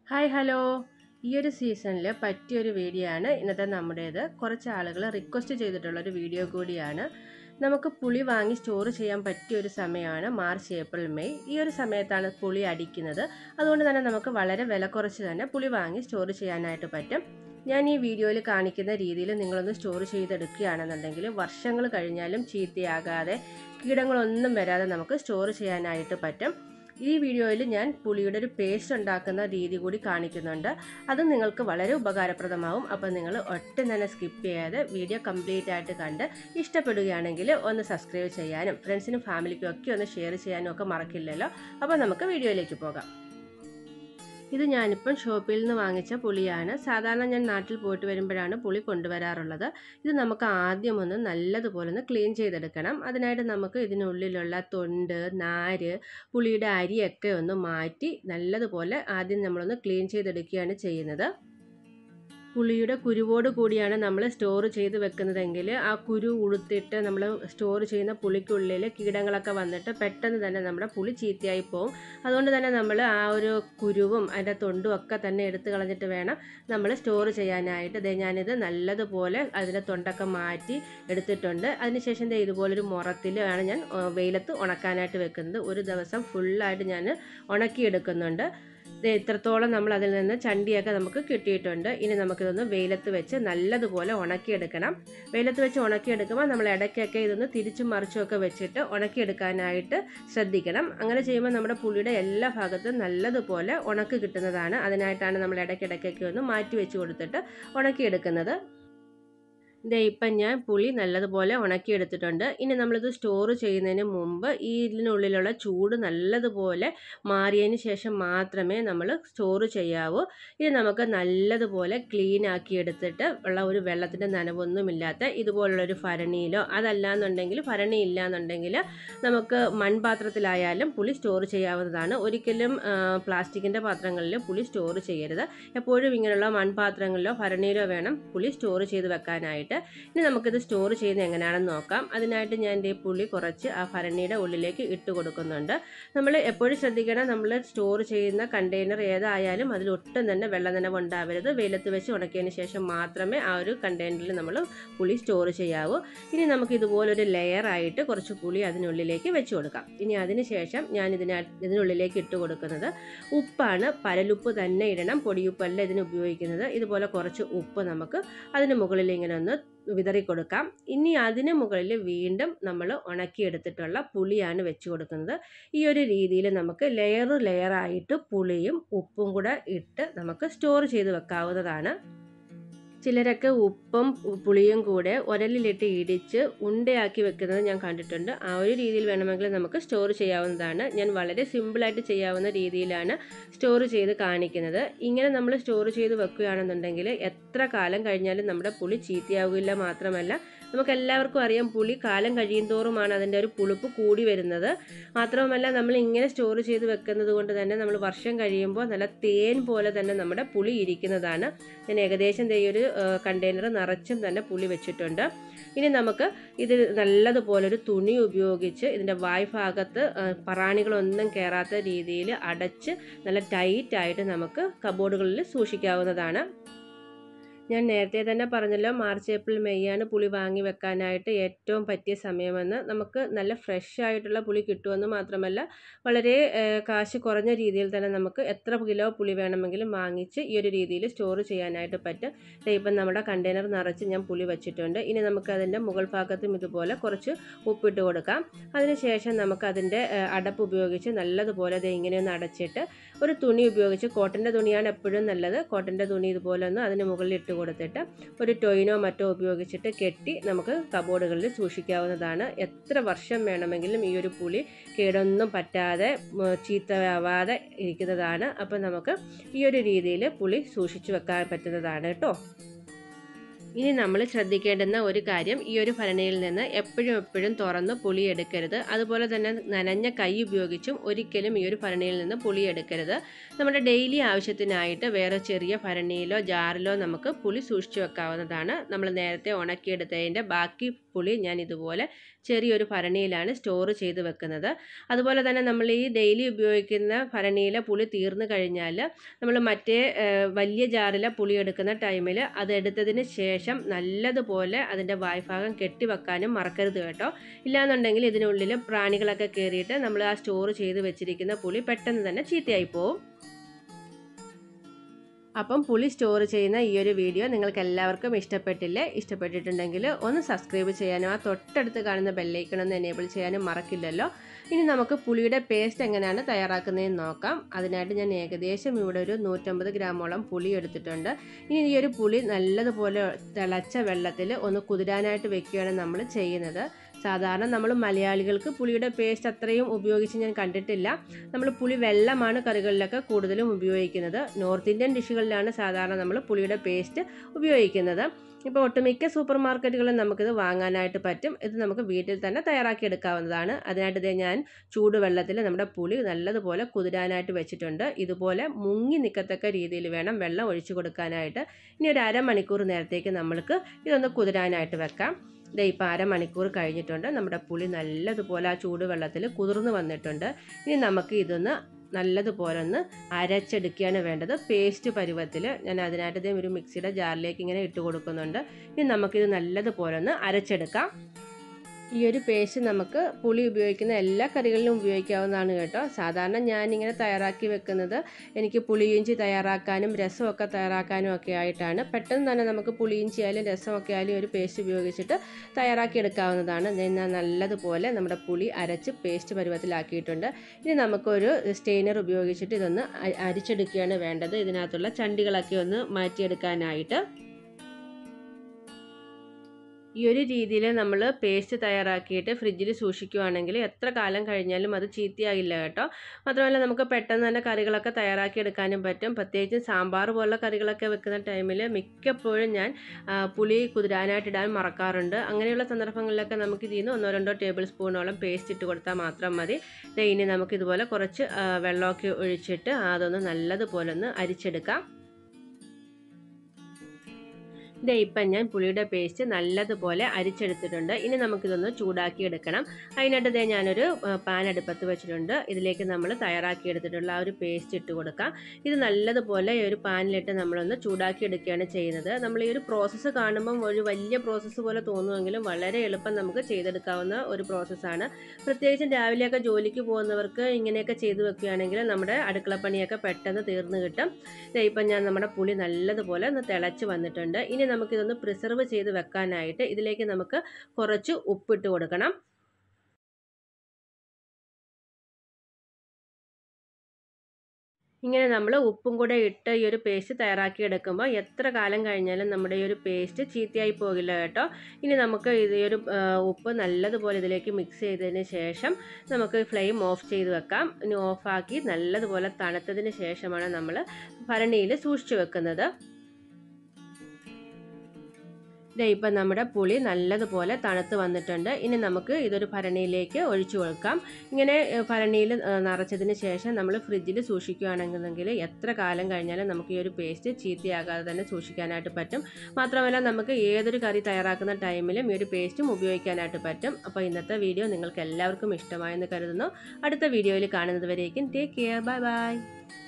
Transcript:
hi hello ഈ ഒരു സീസണിൽ പറ്റിയൊരു വീഡിയോ ആണ് ഇന്നത്തെ നമ്മുടേത് കുറച്ച് ആളുകൾ റിക്വസ്റ്റ് ചെയ്തിട്ടുള്ളൊരു വീഡിയോ കൂടിയാണ് നമുക്ക് പുളി വാങ്ങി സ്റ്റോർ ചെയ്യാൻ പറ്റിയ ഒരു സമയമാണ് മാർച്ച് ഏപ്രിൽ മെയ് ഈ ഒരു സമയത്താണ് പുളി അടിക്കുന്നത് അതുകൊണ്ട് തന്നെ നമുക്ക് വളരെ വില കുറച്ച് തന്നെ പുളി വാങ്ങി സ്റ്റോർ ചെയ്യാനായിട്ട് പറ്റും ഞാൻ ഈ വീഡിയോയിൽ കാണിക്കുന്ന രീതിയിൽ നിങ്ങളൊന്ന് സ്റ്റോർ ചെയ്തെടുക്കുകയാണെന്നുണ്ടെങ്കിൽ വർഷങ്ങൾ കഴിഞ്ഞാലും ചീത്തയാകാതെ കീടങ്ങളൊന്നും വരാതെ നമുക്ക് സ്റ്റോർ ചെയ്യാനായിട്ട് പറ്റും ഈ വീഡിയോയിൽ ഞാൻ പുളിയുടെ ഒരു പേസ്റ്റ് ഉണ്ടാക്കുന്ന രീതി കൂടി കാണിക്കുന്നുണ്ട് അത് നിങ്ങൾക്ക് വളരെ ഉപകാരപ്രദമാവും അപ്പോൾ നിങ്ങൾ ഒട്ടും തന്നെ സ്കിപ്പ് ചെയ്യാതെ വീഡിയോ കംപ്ലീറ്റ് ആയിട്ട് കണ്ട് ഇഷ്ടപ്പെടുകയാണെങ്കിൽ ഒന്ന് സബ്സ്ക്രൈബ് ചെയ്യാനും ഫ്രണ്ട്സിനും ഫാമിലിക്കും ഒക്കെ ഒന്ന് ഷെയർ ചെയ്യാനും ഒക്കെ മറക്കില്ലല്ലോ അപ്പോൾ നമുക്ക് വീഡിയോയിലേക്ക് പോകാം ഇത് ഞാനിപ്പം ഷോപ്പിൽ നിന്ന് വാങ്ങിച്ച പുളിയാണ് സാധാരണ ഞാൻ നാട്ടിൽ പോയിട്ട് വരുമ്പോഴാണ് പുളി കൊണ്ടുവരാറുള്ളത് ഇത് നമുക്ക് ആദ്യം ഒന്ന് നല്ലതുപോലെ ഒന്ന് ക്ലീൻ ചെയ്തെടുക്കണം അതിനായിട്ട് നമുക്ക് ഇതിനുള്ളിലുള്ള തൊണ്ട് നാര് പുളിയുടെ അരിയൊക്കെ ഒന്ന് മാറ്റി നല്ലതുപോലെ ആദ്യം നമ്മളൊന്ന് ക്ലീൻ ചെയ്തെടുക്കുകയാണ് ചെയ്യുന്നത് പുളിയുടെ കുരുവോട് കൂടിയാണ് നമ്മൾ സ്റ്റോർ ചെയ്ത് വെക്കുന്നതെങ്കിൽ ആ കുരു ഉളുത്തിട്ട് നമ്മൾ സ്റ്റോർ ചെയ്യുന്ന പുളിക്കുള്ളിൽ കീടങ്ങളൊക്കെ വന്നിട്ട് പെട്ടെന്ന് തന്നെ നമ്മുടെ പുളി ചീത്തയായി പോകും അതുകൊണ്ട് തന്നെ നമ്മൾ ആ ഒരു കുരുവും അതിൻ്റെ തൊണ്ടും ഒക്കെ തന്നെ എടുത്ത് കളഞ്ഞിട്ട് വേണം നമ്മൾ സ്റ്റോർ ചെയ്യാനായിട്ട് ദേ ഞാനിത് നല്ലതുപോലെ അതിൻ്റെ തൊണ്ടൊക്കെ മാറ്റി എടുത്തിട്ടുണ്ട് അതിനുശേഷം ദേ ഇതുപോലൊരു മുറത്തിലാണ് ഞാൻ വെയിലത്ത് ഉണക്കാനായിട്ട് വെക്കുന്നത് ഒരു ദിവസം ഫുള്ളായിട്ട് ഞാൻ ഉണക്കിയെടുക്കുന്നുണ്ട് ഇത്രത്തോളം നമ്മൾ അതിൽ നിന്ന് ചണ്ടിയൊക്കെ നമുക്ക് കിട്ടിയിട്ടുണ്ട് ഇനി നമുക്കിതൊന്ന് വെയിലത്ത് വെച്ച് നല്ലതുപോലെ ഉണക്കിയെടുക്കണം വെയിലത്ത് വെച്ച് ഉണക്കിയെടുക്കുമ്പോൾ നമ്മൾ ഇടയ്ക്കൊക്കെ ഇതൊന്ന് തിരിച്ചും മറിച്ചും ഒക്കെ വെച്ചിട്ട് ഉണക്കിയെടുക്കാനായിട്ട് ശ്രദ്ധിക്കണം അങ്ങനെ ചെയ്യുമ്പോൾ നമ്മുടെ പുളിയുടെ എല്ലാ ഭാഗത്തും നല്ലതുപോലെ ഉണക്ക് കിട്ടുന്നതാണ് അതിനായിട്ടാണ് നമ്മൾ ഇടയ്ക്കിടയ്ക്കൊക്കെ ഒന്ന് മാറ്റി വെച്ച് കൊടുത്തിട്ട് ഉണക്കിയെടുക്കുന്നത് ഇതേ ഇപ്പം ഞാൻ പുളി നല്ലതുപോലെ ഉണക്കിയെടുത്തിട്ടുണ്ട് ഇനി നമ്മളിത് സ്റ്റോർ ചെയ്യുന്നതിന് മുമ്പ് ഈ ഇതിനുള്ളിലുള്ള ചൂട് നല്ലതുപോലെ മാറിയതിന് ശേഷം മാത്രമേ നമ്മൾ സ്റ്റോർ ചെയ്യാവൂ ഇനി നമുക്ക് നല്ലതുപോലെ ക്ലീൻ ആക്കി എടുത്തിട്ട് ഉള്ള ഒരു വെള്ളത്തിൻ്റെ നനവൊന്നുമില്ലാത്ത ഇതുപോലുള്ളൊരു ഭരണിയിലോ അതല്ലാന്നുണ്ടെങ്കിൽ ഭരണി ഇല്ലാന്നുണ്ടെങ്കിൽ നമുക്ക് മൺപാത്രത്തിലായാലും പുളി സ്റ്റോർ ചെയ്യാവുന്നതാണ് ഒരിക്കലും പ്ലാസ്റ്റിക്കിൻ്റെ പാത്രങ്ങളിൽ പുളി സ്റ്റോർ ചെയ്യരുത് എപ്പോഴും ഇങ്ങനെയുള്ള മൺപാത്രങ്ങളിലോ ഭരണിയിലോ വേണം പുളി സ്റ്റോർ ചെയ്ത് വെക്കാനായിട്ട് ഇനി നമുക്കിത് സ്റ്റോർ ചെയ്യുന്നത് എങ്ങനെയാണെന്ന് നോക്കാം അതിനായിട്ട് ഞാൻ എൻ്റെ പുളി കുറച്ച് ആ ഭരണിയുടെ ഉള്ളിലേക്ക് ഇട്ട് കൊടുക്കുന്നുണ്ട് നമ്മൾ എപ്പോഴും ശ്രദ്ധിക്കണം നമ്മൾ സ്റ്റോർ ചെയ്യുന്ന കണ്ടെയ്നർ ഏതായാലും അതിൽ ഒട്ടും തന്നെ വെള്ളം നനവ് ഉണ്ടാവരുത് വെയിലത്ത് വെച്ച് ഉണക്കിയതിന് ശേഷം മാത്രമേ ആ ഒരു കണ്ടെയ്നറിൽ നമ്മൾ പുളി സ്റ്റോർ ചെയ്യാവൂ ഇനി നമുക്ക് ഇതുപോലൊരു ലെയർ ആയിട്ട് കുറച്ച് പുളി അതിനുള്ളിലേക്ക് വെച്ച് കൊടുക്കാം ഇനി അതിന് ശേഷം ഞാൻ ഇതിന ഇതിനുള്ളിലേക്ക് ഇട്ട് കൊടുക്കുന്നത് ഉപ്പാണ് പരലുപ്പ് തന്നെ ഇടണം പൊടിയുപ്പല്ല ഇതിന് ഉപയോഗിക്കുന്നത് ഇതുപോലെ കുറച്ച് ഉപ്പ് നമുക്ക് അതിന് മുകളിൽ ഇങ്ങനെ ഒന്ന് വിതറി കൊടുക്കാം ഇനി അതിന് മുകളിൽ വീണ്ടും നമ്മൾ ഉണക്കിയെടുത്തിട്ടുള്ള പുളിയാണ് വെച്ച് കൊടുക്കുന്നത് ഈ ഒരു രീതിയിൽ നമുക്ക് ലെയർ ലെയറായിട്ട് പുളിയും ഉപ്പും കൂടെ ഇട്ട് നമുക്ക് സ്റ്റോർ ചെയ്ത് വെക്കാവുന്നതാണ് ചിലരൊക്കെ ഉപ്പും പുളിയും കൂടെ ഉരലിലിട്ട് ഇടിച്ച് ഉണ്ടയാക്കി വെക്കുന്നത് ഞാൻ കണ്ടിട്ടുണ്ട് ആ ഒരു രീതിയിൽ വേണമെങ്കിൽ നമുക്ക് സ്റ്റോർ ചെയ്യാവുന്നതാണ് ഞാൻ വളരെ സിമ്പിളായിട്ട് ചെയ്യാവുന്ന രീതിയിലാണ് സ്റ്റോർ ചെയ്ത് കാണിക്കുന്നത് ഇങ്ങനെ നമ്മൾ സ്റ്റോർ ചെയ്ത് വെക്കുകയാണെന്നുണ്ടെങ്കിൽ എത്ര കാലം കഴിഞ്ഞാലും നമ്മുടെ പുളി ചീത്തയാവില്ല മാത്രമല്ല നമുക്ക് എല്ലാവർക്കും അറിയാം പുളി കാലം കഴിയുന്തോറുമാണ് അതിൻ്റെ ഒരു പുളിപ്പ് കൂടി വരുന്നത് മാത്രവുമല്ല നമ്മൾ ഇങ്ങനെ സ്റ്റോർ ചെയ്ത് വെക്കുന്നത് കൊണ്ട് തന്നെ നമ്മൾ വർഷം കഴിയുമ്പോൾ നല്ല തേൻ പോലെ തന്നെ നമ്മുടെ പുളി ഇരിക്കുന്നതാണ് ഞാൻ ഏകദേശം ഈ ഒരു കണ്ടെയ്നർ നിറച്ചും തന്നെ പുളി വെച്ചിട്ടുണ്ട് ഇനി നമുക്ക് ഇത് നല്ലതുപോലെ ഒരു തുണി ഉപയോഗിച്ച് ഇതിൻ്റെ വായ് ഭാഗത്ത് പറാണികളൊന്നും കയറാത്ത രീതിയിൽ അടച്ച് നല്ല ടൈറ്റായിട്ട് നമുക്ക് കബോർഡുകളിൽ സൂക്ഷിക്കാവുന്നതാണ് ഞാൻ നേരത്തെ തന്നെ പറഞ്ഞല്ലോ മാർച്ച് ഏപ്രിൽ മെയ് ആണ് പുളി വാങ്ങി വെക്കാനായിട്ട് ഏറ്റവും പറ്റിയ സമയമെന്ന് നമുക്ക് നല്ല ഫ്രഷ് ആയിട്ടുള്ള പുളി കിട്ടുമെന്ന് മാത്രമല്ല വളരെ കാശ് കുറഞ്ഞ രീതിയിൽ തന്നെ നമുക്ക് എത്ര കിലോ പുളി വേണമെങ്കിലും വാങ്ങിച്ച് ഈ ഒരു രീതിയിൽ സ്റ്റോർ ചെയ്യാനായിട്ട് പറ്റും ഇപ്പം നമ്മുടെ കണ്ടെയ്നർ നിറച്ച് ഞാൻ പുളി വെച്ചിട്ടുണ്ട് ഇനി നമുക്ക് അതിൻ്റെ മുകൾ ഭാഗത്തും ഇതുപോലെ കുറച്ച് ഉപ്പിട്ട് കൊടുക്കാം അതിനുശേഷം നമുക്ക് അതിൻ്റെ അടപ്പ് ഉപയോഗിച്ച് നല്ലതുപോലെ അത് ഇങ്ങനെയൊന്ന് അടച്ചിട്ട് ഒരു തുണി ഉപയോഗിച്ച് കോട്ടൻ്റെ തുണിയാണ് എപ്പോഴും നല്ലത് കോട്ടൻ്റെ തുണി ഇതുപോലെ ഒന്ന് അതിന് മുകളിൽ ഇട്ട് കൊടുത്തിട്ട് ഒരു ടൊയിനോ മറ്റോ ഉപയോഗിച്ചിട്ട് കെട്ടി നമുക്ക് കബോർഡുകളിൽ സൂക്ഷിക്കാവുന്നതാണ് എത്ര വർഷം വേണമെങ്കിലും ഈ ഒരു പുളി കേടൊന്നും പറ്റാതെ ചീത്തയാവാതെ ഇരിക്കുന്നതാണ് അപ്പോൾ നമുക്ക് ഈ ഒരു രീതിയിൽ പുളി സൂക്ഷിച്ചു വെക്കാൻ പറ്റുന്നതാണ് കേട്ടോ ഇനി നമ്മൾ ശ്രദ്ധിക്കേണ്ടുന്ന ഒരു കാര്യം ഈ ഒരു ഭരണിയിൽ നിന്ന് എപ്പോഴും എപ്പോഴും തുറന്ന് പുളി എടുക്കരുത് അതുപോലെ തന്നെ നനഞ്ഞ കൈ ഉപയോഗിച്ചും ഒരിക്കലും ഈ ഒരു ഭരണിയിൽ നിന്ന് പുളി എടുക്കരുത് നമ്മുടെ ഡെയിലി ആവശ്യത്തിനായിട്ട് വേറെ ചെറിയ ഭരണിയിലോ ജാറിലോ നമുക്ക് പുളി സൂക്ഷിച്ചു വെക്കാവുന്നതാണ് നമ്മൾ നേരത്തെ ഉണക്കിയെടുത്തതിൻ്റെ ബാക്കി പുളി ഞാൻ ഇതുപോലെ ചെറിയൊരു ഭരണിയിലാണ് സ്റ്റോർ ചെയ്ത് വെക്കുന്നത് അതുപോലെ തന്നെ നമ്മൾ ഈ ഡെയിലി ഉപയോഗിക്കുന്ന ഭരണിയിലെ പുളി തീർന്നു കഴിഞ്ഞാൽ നമ്മൾ മറ്റേ വലിയ ജാറിലെ പുളി എടുക്കുന്ന ടൈമിൽ അത് എടുത്തതിന് ശേഷം നല്ലതുപോലെ അതിൻ്റെ വായ്ഭാഗം കെട്ടിവെക്കാനും മറക്കരുത് കേട്ടോ ഇല്ലാന്നുണ്ടെങ്കിൽ ഇതിനുള്ളിൽ പ്രാണികളൊക്കെ കയറിയിട്ട് നമ്മൾ ആ സ്റ്റോർ ചെയ്ത് വെച്ചിരിക്കുന്ന പുളി പെട്ടെന്ന് തന്നെ ചീത്തയായി പോവും അപ്പം പുളി സ്റ്റോർ ചെയ്യുന്ന ഈ ഒരു വീഡിയോ നിങ്ങൾക്ക് എല്ലാവർക്കും ഇഷ്ടപ്പെട്ടില്ലേ ഇഷ്ടപ്പെട്ടിട്ടുണ്ടെങ്കിൽ ഒന്ന് സബ്സ്ക്രൈബ് ചെയ്യാനും ആ തൊട്ടടുത്ത് കാണുന്ന ബെല്ലൈക്കൺ ഒന്ന് എനേബിൾ ചെയ്യാനും മറക്കില്ലല്ലോ ഇനി നമുക്ക് പുളിയുടെ പേസ്റ്റ് എങ്ങനെയാണ് തയ്യാറാക്കുന്നതെന്ന് നോക്കാം അതിനായിട്ട് ഞാൻ ഏകദേശം ഇവിടെ ഒരു നൂറ്റമ്പത് ഗ്രാമോളം പുളി എടുത്തിട്ടുണ്ട് ഇനി ഈ ഒരു പുളി നല്ലതുപോലെ തിളച്ച വെള്ളത്തിൽ ഒന്ന് കുതിരാനായിട്ട് വെക്കുകയാണ് നമ്മൾ ചെയ്യുന്നത് സാധാരണ നമ്മൾ മലയാളികൾക്ക് പുളിയുടെ പേസ്റ്റ് അത്രയും ഉപയോഗിച്ച് ഞാൻ കണ്ടിട്ടില്ല നമ്മൾ പുളി വെള്ളമാണ് കറികളിലൊക്കെ കൂടുതലും ഉപയോഗിക്കുന്നത് നോർത്ത് ഇന്ത്യൻ ഡിഷുകളിലാണ് സാധാരണ നമ്മൾ പുളിയുടെ പേസ്റ്റ് ഉപയോഗിക്കുന്നത് ഇപ്പോൾ ഒട്ടുമിക്ക സൂപ്പർ മാർക്കറ്റുകളിൽ നമുക്കിത് വാങ്ങാനായിട്ട് പറ്റും ഇത് നമുക്ക് വീട്ടിൽ തന്നെ തയ്യാറാക്കി എടുക്കാവുന്നതാണ് അതിനായിട്ട് ഇതേ ഞാൻ ചൂടുവെള്ളത്തിൽ നമ്മുടെ പുളി നല്ലതുപോലെ കുതിരാനായിട്ട് വെച്ചിട്ടുണ്ട് ഇതുപോലെ മുങ്ങി നിൽക്കത്തക്ക രീതിയിൽ വേണം വെള്ളം ഒഴിച്ചു കൊടുക്കാനായിട്ട് ഇനി ഒരു അരമണിക്കൂർ നേരത്തേക്ക് നമ്മൾക്ക് ഇതൊന്ന് കുതിരാനായിട്ട് വെക്കാം ദേ ഇപ്പോൾ അരമണിക്കൂർ കഴിഞ്ഞിട്ടുണ്ട് നമ്മുടെ പുളി നല്ലതുപോലെ ആ ചൂടുവെള്ളത്തിൽ കുതിർന്ന് വന്നിട്ടുണ്ട് ഇനി നമുക്ക് ഇതൊന്ന് നല്ലതുപോലെ ഒന്ന് അരച്ചെടുക്കുകയാണ് വേണ്ടത് പേസ്റ്റ് പരുവത്തിൽ ഞാൻ അതിനായിട്ട് ഇതേ ഒരു മിക്സിയുടെ ജാറിലേക്ക് ഇങ്ങനെ ഇട്ട് കൊടുക്കുന്നുണ്ട് ഇനി നമുക്കിത് നല്ലതുപോലെ ഒന്ന് അരച്ചെടുക്കാം ഈ ഒരു പേസ്റ്റ് നമുക്ക് പുളി ഉപയോഗിക്കുന്ന എല്ലാ കറികളിലും ഉപയോഗിക്കാവുന്നതാണ് കേട്ടോ സാധാരണ ഞാനിങ്ങനെ തയ്യാറാക്കി വെക്കുന്നത് എനിക്ക് പുളിയിഞ്ചി തയ്യാറാക്കാനും രസമൊക്കെ തയ്യാറാക്കാനും ഒക്കെ ആയിട്ടാണ് പെട്ടെന്ന് തന്നെ നമുക്ക് പുളിയിഞ്ചി ആയാലും രസമൊക്കെ ആയാലും ഒരു പേസ്റ്റ് ഉപയോഗിച്ചിട്ട് തയ്യാറാക്കി എടുക്കാവുന്നതാണ് ഞാൻ നല്ലതുപോലെ നമ്മുടെ പുളി അരച്ച് പേസ്റ്റ് പരുവത്തിലാക്കിയിട്ടുണ്ട് ഇനി നമുക്കൊരു സ്റ്റെയിനർ ഉപയോഗിച്ചിട്ട് ഇതൊന്ന് അരിച്ചെടുക്കുകയാണ് വേണ്ടത് ഇതിനകത്തുള്ള ചണ്ടികളൊക്കെ ഒന്ന് മാറ്റിയെടുക്കാനായിട്ട് ഈ ഒരു രീതിയിൽ നമ്മൾ പേസ്റ്റ് തയ്യാറാക്കിയിട്ട് ഫ്രിഡ്ജിൽ സൂക്ഷിക്കുകയാണെങ്കിൽ എത്ര കാലം കഴിഞ്ഞാലും അത് ചീത്തയാകില്ല കേട്ടോ മാത്രമല്ല നമുക്ക് പെട്ടെന്ന് തന്നെ കറികളൊക്കെ തയ്യാറാക്കി എടുക്കാനും പറ്റും പ്രത്യേകിച്ച് സാമ്പാർ പോലുള്ള കറികളൊക്കെ വെക്കുന്ന ടൈമിൽ മിക്കപ്പോഴും ഞാൻ പുളി കുതിരാനായിട്ട് ഇടാൻ മറക്കാറുണ്ട് അങ്ങനെയുള്ള സന്ദർഭങ്ങളിലൊക്കെ നമുക്ക് ഇതിൽ നിന്ന് ഒന്നോ രണ്ടോ ടേബിൾ സ്പൂണോളം പേസ്റ്റ് ഇട്ട് കൊടുത്താൽ മാത്രം മതി ഇനി നമുക്ക് ഇതുപോലെ കുറച്ച് വെള്ളമൊക്കെ ഒഴിച്ചിട്ട് അതൊന്ന് നല്ലതുപോലെ ഒന്ന് അരിച്ചെടുക്കാം ഇതേ ഇപ്പം ഞാൻ പുളിയുടെ പേസ്റ്റ് നല്ലതുപോലെ അരിച്ചെടുത്തിട്ടുണ്ട് ഇനി നമുക്കിതൊന്ന് ചൂടാക്കി എടുക്കണം അതിനായിട്ട് ഇതേ ഞാനൊരു പാൻ അടുപ്പത്ത് വെച്ചിട്ടുണ്ട് ഇതിലേക്ക് നമ്മൾ തയ്യാറാക്കി എടുത്തിട്ടുള്ള ആ ഒരു പേസ്റ്റ് ഇട്ട് കൊടുക്കാം ഇത് നല്ലതുപോലെ ഈ ഒരു പാനിലിട്ട് നമ്മളൊന്ന് ചൂടാക്കി എടുക്കുകയാണ് ചെയ്യുന്നത് നമ്മൾ ഈ ഒരു പ്രോസസ്സ് കാണുമ്പം ഒരു വലിയ പ്രോസസ്സ് പോലെ തോന്നുമെങ്കിലും വളരെ എളുപ്പം നമുക്ക് ചെയ്തെടുക്കാവുന്ന ഒരു പ്രോസസ്സാണ് പ്രത്യേകിച്ചും രാവിലെയൊക്കെ ജോലിക്ക് പോകുന്നവർക്ക് ഇങ്ങനെയൊക്കെ ചെയ്തു വെക്കുകയാണെങ്കിൽ നമ്മുടെ അടുക്കളപ്പണിയൊക്കെ പെട്ടെന്ന് തീർന്നു കിട്ടും ഇപ്പം ഞാൻ നമ്മുടെ പുളി നല്ലതുപോലെ ഒന്ന് തിളച്ച് വന്നിട്ടുണ്ട് ഇനി നമുക്കിതൊന്ന് പ്രിസർവ് ചെയ്ത് വെക്കാനായിട്ട് ഇതിലേക്ക് നമുക്ക് കുറച്ച് ഉപ്പിട്ട് കൊടുക്കണം ഇങ്ങനെ നമ്മൾ ഉപ്പും കൂടെ ഇട്ട് ഈ ഒരു പേസ്റ്റ് തയ്യാറാക്കി എടുക്കുമ്പോൾ എത്ര കാലം കഴിഞ്ഞാലും നമ്മുടെ ഈ ഒരു പേസ്റ്റ് ചീത്തയായി പോകില്ല കേട്ടോ ഇനി നമുക്ക് ഇത് ഈ ഒരു ഉപ്പ് നല്ലതുപോലെ ഇതിലേക്ക് മിക്സ് ചെയ്തതിന് ശേഷം നമുക്ക് ഫ്ലെയിം ഓഫ് ചെയ്ത് വെക്കാം ഇനി ഓഫാക്കി നല്ലതുപോലെ തണുത്തതിന് ശേഷമാണ് നമ്മൾ ഭരണിയിൽ സൂക്ഷിച്ചു വെക്കുന്നത് ദേ ഇപ്പം നമ്മുടെ പുളി നല്ലതുപോലെ തണുത്ത് വന്നിട്ടുണ്ട് ഇനി നമുക്ക് ഇതൊരു ഭരണിയിലേക്ക് ഒഴിച്ചു കൊടുക്കാം ഇങ്ങനെ ഭരണിയിൽ നിറച്ചതിന് ശേഷം നമ്മൾ ഫ്രിഡ്ജിൽ സൂക്ഷിക്കുകയാണെന്നുണ്ടെങ്കിൽ എത്ര കാലം കഴിഞ്ഞാലും നമുക്ക് ഈ ഒരു പേസ്റ്റ് ചീത്തയാകാതെ തന്നെ സൂക്ഷിക്കാനായിട്ട് പറ്റും മാത്രമല്ല നമുക്ക് ഏതൊരു കറി തയ്യാറാക്കുന്ന ടൈമിലും ഈ ഒരു പേസ്റ്റും ഉപയോഗിക്കാനായിട്ട് പറ്റും അപ്പോൾ ഇന്നത്തെ വീഡിയോ നിങ്ങൾക്ക് എല്ലാവർക്കും ഇഷ്ടമായെന്ന് കരുതുന്നു അടുത്ത വീഡിയോയിൽ കാണുന്നത് വരേക്കും ടേക്ക് കെയർ ബൈ ബൈ